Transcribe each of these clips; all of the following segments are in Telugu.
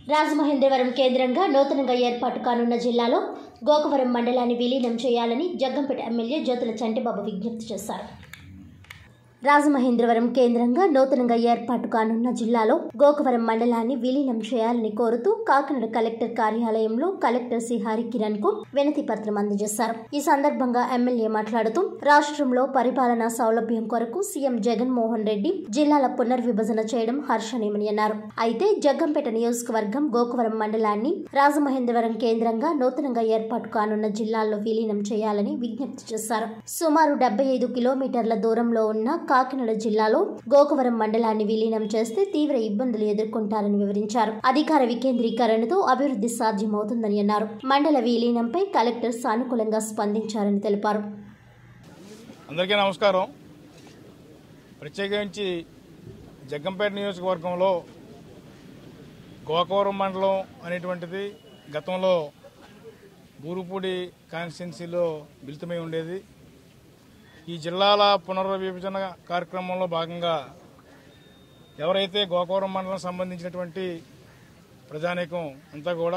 రాజమహేంద్రవరం కేంద్రంగా నూతనంగా ఏర్పాటు కానున్న జిల్లాలో గోకవరం మండలాన్ని విలీనం చేయాలని జగ్గంపేట ఎమ్మెల్యే జ్యోతుల చంటిబాబు విజ్ఞప్తి చేశారు రాజమహేంద్రవరం కేంద్రంగా నూతనంగా ఏర్పాటు కానున్న జిల్లాలో గోకవరం మండలాన్ని విలీనం చేయాలని కోరుతూ కాకినాడ కలెక్టర్ కార్యాలయంలో కలెక్టర్ సి హరికిరణ్ కు వినతి పత్రం అందజేశారు ఈ సందర్భంగా ఎమ్మెల్యే మాట్లాడుతూ రాష్ట్రంలో పరిపాలనా సౌలభ్యం కొరకు సీఎం జగన్మోహన్ రెడ్డి జిల్లాల పునర్విభజన చేయడం హర్షణీయమని అన్నారు అయితే జగ్గంపేట నియోజకవర్గం గోకవరం మండలాన్ని రాజమహేంద్రవరం కేంద్రంగా నూతనంగా ఏర్పాటు కానున్న జిల్లాల్లో విలీనం చేయాలని విజ్ఞప్తి చేశారు సుమారు డెబ్బై ఐదు కిలోమీటర్ల దూరంలో ఉన్న కాకినాడ జిల్లాలో గోకవరం మండలాన్ని విలీనం చేస్తే తీవ్ర ఇబ్బందులు ఎదుర్కొంటారని వివరించారు అధికార వికేంద్రీకరణతో అభివృద్ధి సాధ్యమవుతుందని అన్నారు మండల విలీనంపై కలెక్టర్ సానుకూలంగా స్పందించారని తెలిపారు అందరికీ నమస్కారం ప్రత్యేకించి జగ్గంపేట నియోజకవర్గంలో గోకవరం మండలం అనేటువంటిది గతంలో బూరుపూడి కాన్స్టిట్యున్సీలో మిళితమై ఉండేది ఈ జిల్లాల పునర్విభజన కార్యక్రమంలో భాగంగా ఎవరైతే గోకవరం మండలం సంబంధించినటువంటి ప్రజానీకం అంతా కూడా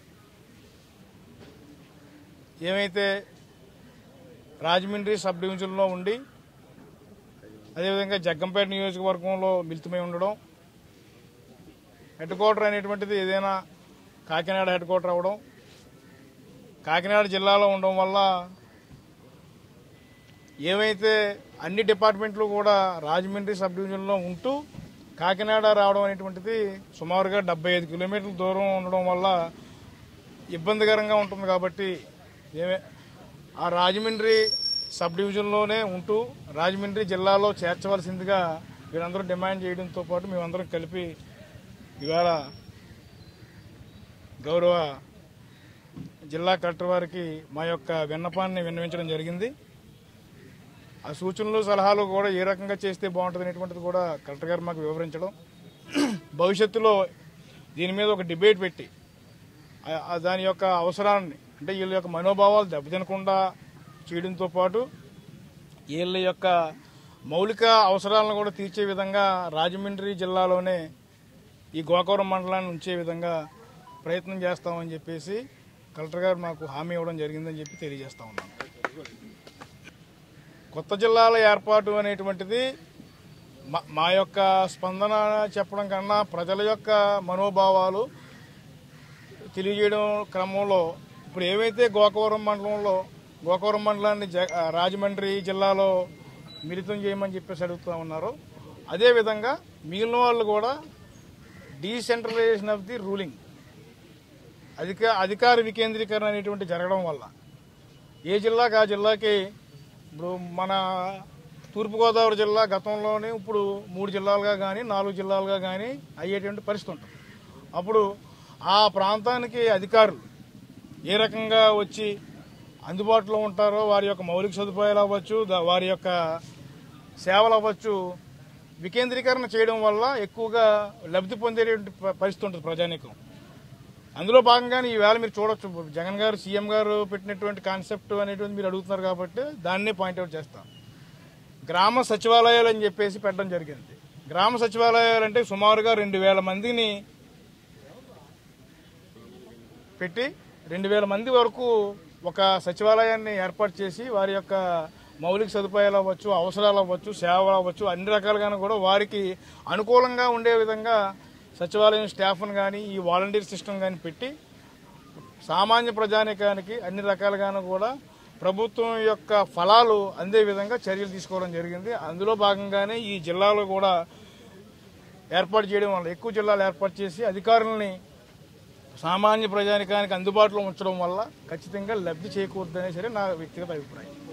ఏమైతే రాజమండ్రి సబ్ డివిజన్లో ఉండి అదేవిధంగా జగ్గంపేట నియోజకవర్గంలో మిళితమై ఉండడం హెడ్ క్వార్టర్ అనేటువంటిది ఏదైనా కాకినాడ హెడ్ క్వార్టర్ అవ్వడం కాకినాడ జిల్లాలో ఉండడం వల్ల ఏవైతే అన్ని డిపార్ట్మెంట్లు కూడా రాజమండ్రి సబ్ డివిజన్లో ఉంటూ కాకినాడ రావడం అనేటువంటిది సుమారుగా డెబ్బై ఐదు కిలోమీటర్ల దూరం ఉండడం వల్ల ఇబ్బందికరంగా ఉంటుంది కాబట్టి ఏమే ఆ రాజమండ్రి సబ్ డివిజన్లోనే ఉంటూ రాజమండ్రి జిల్లాలో చేర్చవలసిందిగా వీరందరూ డిమాండ్ చేయడంతో పాటు మేమందరం కలిపి ఇవాళ గౌరవ జిల్లా కలెక్టర్ వారికి మా యొక్క విన్నపాన్ని విన్నవించడం జరిగింది ఆ సూచనలు సలహాలు కూడా ఏ రకంగా చేస్తే బాగుంటుంది అనేటువంటిది కూడా కలెక్టర్ గారు మాకు వివరించడం భవిష్యత్తులో దీని మీద ఒక డిబేట్ పెట్టి ఆ- ఆ దాని యొక్క అవసరాన్ని అంటే వీళ్ళ యొక్క మనోభావాలు దెబ్బతినకుండా చేయడంతో పాటు వీళ్ళ యొక్క మౌలిక అవసరాలను కూడా తీర్చే విధంగా రాజమండ్రి జిల్లాలోనే ఈ గోకవరం మండలాన్ని ఉంచే విధంగా ప్రయత్నం చేస్తామని చెప్పేసి కలెక్టర్ గారు మాకు హామీ ఇవ్వడం జరిగిందని చెప్పి తెలియజేస్తా ఉన్నాను కొత్త జిల్లాల ఏర్పాటు అనేటువంటిది మా మా యొక్క స్పందన చెప్పడం కన్నా ప్రజల యొక్క మనోభావాలు తెలియజేయడం క్రమంలో ఇప్పుడు ఏవైతే గోకవరం మండలంలో గోకవరం మండలాన్ని జ ఆ, రాజమండ్రి జిల్లాలో మిళితం చేయమని చెప్పేసి అడుగుతూ ఉన్నారో అదేవిధంగా మిగిలిన వాళ్ళు కూడా డీసెంట్రలైజేషన్ ఆఫ్ ది రూలింగ్ అధిక అధికార వికేంద్రీకరణ అనేటువంటి జరగడం వల్ల ఏ జిల్లాకి ఆ జిల్లాకి ఇప్పుడు మన తూర్పుగోదావరి జిల్లా గతంలోనే ఇప్పుడు మూడు జిల్లాలుగా కానీ నాలుగు జిల్లాలుగా కానీ అయ్యేటువంటి పరిస్థితి ఉంటుంది అప్పుడు ఆ ప్రాంతానికి అధికారులు ఏ రకంగా వచ్చి అందుబాటులో ఉంటారో వారి యొక్క మౌలిక సదుపాయాలు అవ్వచ్చు దా- వారి యొక్క సేవలు అవ్వచ్చు వికేంద్రీకరణ చేయడం వల్ల ఎక్కువగా లబ్ధి పొందేటువంటి ప- పరిస్థితి ఉంటుంది ప్రజానీకం అందులో భాగంగానే ఈవేళ మీరు చూడొచ్చు జగన్ గారు సీఎం గారు పెట్టినటువంటి కాన్సెప్ట్ అనేటువంటి మీరు అడుగుతున్నారు కాబట్టి దాన్నే పాయింట్అవుట్ చేస్తాం గ్రామ సచివాలయాలు అని చెప్పేసి పెట్టడం జరిగింది గ్రామ సచివాలయాలు అంటే సుమారుగా రెండు వేల మందిని పెట్టి రెండు వేల మంది వరకు ఒక సచివాలయాన్ని ఏర్పాటు చేసి వారి యొక్క మౌలిక సదుపాయాలు అవ్వచ్చు అవసరాలు అవ్వచ్చు సేవలు అవ్వచ్చు అన్ని రకాలుగాను కూడా వారికి అనుకూలంగా ఉండే విధంగా సచివాలయం స్టాఫ్ను కానీ ఈ వాలంటీర్ సిస్టమ్ కానీ పెట్టి సామాన్య ప్రజానికానికి అన్ని రకాలుగాను కూడా ప్రభుత్వం యొక్క ఫలాలు అందే విధంగా చర్యలు తీసుకోవడం జరిగింది అందులో భాగంగానే ఈ జిల్లాలో కూడా ఏర్పాటు చేయడం వల్ల ఎక్కువ జిల్లాలు ఏర్పాటు చేసి అధికారులని సామాన్య ప్రజానికానికి అందుబాటులో ఉంచడం వల్ల ఖచ్చితంగా లబ్ధి చేకూరుతుందనే సరే నా వ్యక్తిగత అభిప్రాయం